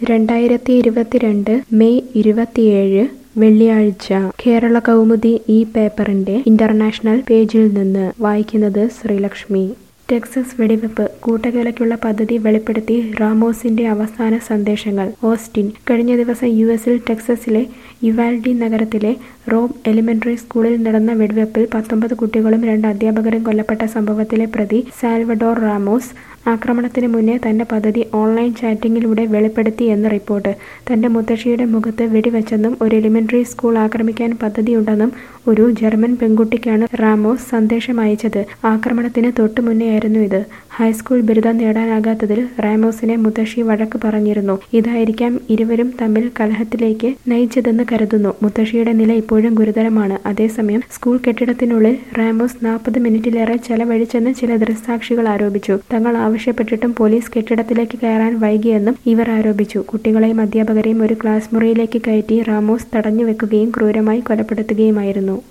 രണ്ടായിരത്തി ഇരുപത്തിരണ്ട് മെയ് ഇരുപത്തിയേഴ് വെള്ളിയാഴ്ച കേരള കൗമുദി ഈ പേപ്പറിന്റെ ഇന്റർനാഷണൽ പേജിൽ നിന്ന് വായിക്കുന്നത് ശ്രീലക്ഷ്മി ടെക്സസ് വെടിവെപ്പ് കൂട്ടക്കൊലയ്ക്കുള്ള പദ്ധതി വെളിപ്പെടുത്തി റാമോസിന്റെ അവസാന സന്ദേശങ്ങൾ ഓസ്റ്റിൻ കഴിഞ്ഞ ദിവസം യു എസിൽ ടെക്സസിലെ യുവാൽഡി നഗരത്തിലെ റോം എലിമെന്ററി സ്കൂളിൽ നടന്ന വെടിവെപ്പിൽ പത്തൊമ്പത് കുട്ടികളും രണ്ട് അധ്യാപകരും കൊല്ലപ്പെട്ട സംഭവത്തിലെ പ്രതി സാൽവഡോർ റാമോസ് ആക്രമണത്തിന് മുന്നേ തന്റെ പദ്ധതി ഓൺലൈൻ ചാറ്റിംഗിലൂടെ വെളിപ്പെടുത്തി എന്ന് റിപ്പോർട്ട് തന്റെ മുത്തശ്ശിയുടെ മുഖത്ത് വെടിവെച്ചെന്നും ഒരു എലിമെന്ററി സ്കൂൾ ആക്രമിക്കാൻ പദ്ധതിയുണ്ടെന്നും ഒരു ജർമ്മൻ പെൺകുട്ടിക്കാണ് റാമോസ് സന്ദേശം അയച്ചത് ആക്രമണത്തിന് തൊട്ടു മുന്നെയായിരുന്നു ഇത് ഹൈസ്കൂൾ ബിരുദം നേടാനാകാത്തതിൽ റാമോസിനെ മുത്തശ്ശി വഴക്ക് പറഞ്ഞിരുന്നു ഇതായിരിക്കാം ഇരുവരും തമ്മിൽ കലഹത്തിലേക്ക് നയിച്ചതെന്ന് കരുതുന്നു മുത്തശ്ശിയുടെ നില ഇപ്പോഴും ഗുരുതരമാണ് അതേസമയം സ്കൂൾ കെട്ടിടത്തിനുള്ളിൽ റാമോസ് നാൽപ്പത് മിനിറ്റിലേറെ ചെലവഴിച്ചെന്ന് ചില ദൃക്സാക്ഷികൾ ആരോപിച്ചു തങ്ങൾ ആവശ്യപ്പെട്ടിട്ടും പോലീസ് കെട്ടിടത്തിലേക്ക് കയറാൻ വൈകിയെന്നും ഇവർ ആരോപിച്ചു കുട്ടികളെയും അധ്യാപകരെയും ഒരു ക്ലാസ് മുറിയിലേക്ക് കയറ്റി റാമോസ് തടഞ്ഞു വെക്കുകയും ക്രൂരമായി കൊലപ്പെടുത്തുകയുമായിരുന്നു